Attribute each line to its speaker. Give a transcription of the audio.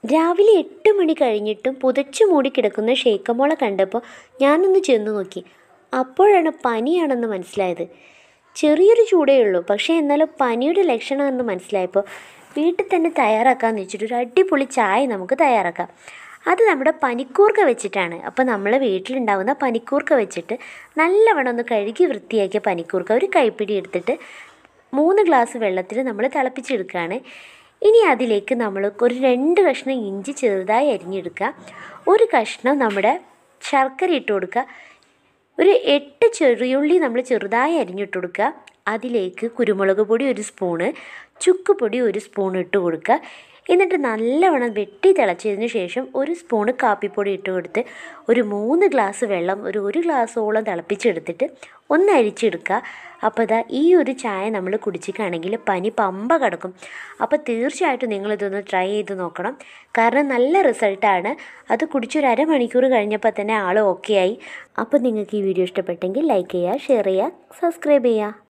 Speaker 1: രാവിലെ എട്ട് മണി കഴിഞ്ഞിട്ടും പുതച്ചു മൂടി കിടക്കുന്ന ഷേക്കമോളെ കണ്ടപ്പോൾ ഞാനൊന്ന് ചെന്ന് നോക്കി അപ്പോഴാണ് പനിയാണെന്ന് മനസ്സിലായത് ചെറിയൊരു ചൂടേ ഉള്ളൂ പക്ഷേ എന്നാലും പനിയുടെ ലക്ഷണമെന്ന് മനസ്സിലായപ്പോൾ വീട്ടിൽ തന്നെ തയ്യാറാക്കാമെന്ന് വെച്ചിട്ട് ഒരു അടിപൊളി ചായ നമുക്ക് തയ്യാറാക്കാം അത് നമ്മുടെ പനിക്കൂർക്ക വെച്ചിട്ടാണ് അപ്പോൾ നമ്മൾ വീട്ടിലുണ്ടാവുന്ന പനിക്കൂർക്ക വെച്ചിട്ട് നല്ലവണ്ണം ഒന്ന് കഴുകി വൃത്തിയാക്കിയ പനിക്കൂർക്ക ഒരു കൈപ്പിടി എടുത്തിട്ട് മൂന്ന് ഗ്ലാസ് വെള്ളത്തിൽ നമ്മൾ തിളപ്പിച്ചെടുക്കുകയാണ് ഇനി അതിലേക്ക് നമ്മൾ ഒരു രണ്ട് കഷ്ണം ഇഞ്ചി ചെറുതായി അരിഞ്ഞെടുക്കുക ഒരു കഷ്ണം നമ്മുടെ ശർക്കര ഇട്ട് കൊടുക്കുക ഒരു എട്ട് ചെറിയുള്ളി നമ്മൾ ചെറുതായി അരിഞ്ഞിട്ട് കൊടുക്കുക അതിലേക്ക് കുരുമുളക് പൊടി ഒരു സ്പൂണ് ചുക്ക് പൊടി ഒരു സ്പൂൺ ഇട്ട് കൊടുക്കുക എന്നിട്ട് നല്ലവണ്ണം വെട്ടി തിളച്ചതിന് ശേഷം ഒരു സ്പൂണ് കാപ്പിപ്പൊടി ഇട്ട് കൊടുത്ത് ഒരു മൂന്ന് ഗ്ലാസ് വെള്ളം ഒരു ഒരു ഗ്ലാസ്സോളം തിളപ്പിച്ചെടുത്തിട്ട് ഒന്ന് അരിച്ചെടുക്കുക അപ്പോൾ ഇതാ ഈ ഒരു ചായ നമ്മൾ കുടിച്ചിട്ടാണെങ്കിൽ പനി പമ്പ കിടക്കും അപ്പോൾ തീർച്ചയായിട്ടും നിങ്ങളിതൊന്ന് ട്രൈ ചെയ്ത് നോക്കണം കാരണം നല്ല റിസൾട്ടാണ് അത് കുടിച്ചൊരു അരമണിക്കൂർ കഴിഞ്ഞപ്പോൾ തന്നെ ആൾ ഓക്കെ ആയി അപ്പോൾ നിങ്ങൾക്ക് ഈ വീഡിയോ ഇഷ്ടപ്പെട്ടെങ്കിൽ ലൈക്ക് ചെയ്യുക ഷെയർ ചെയ്യുക സബ്സ്ക്രൈബ് ചെയ്യുക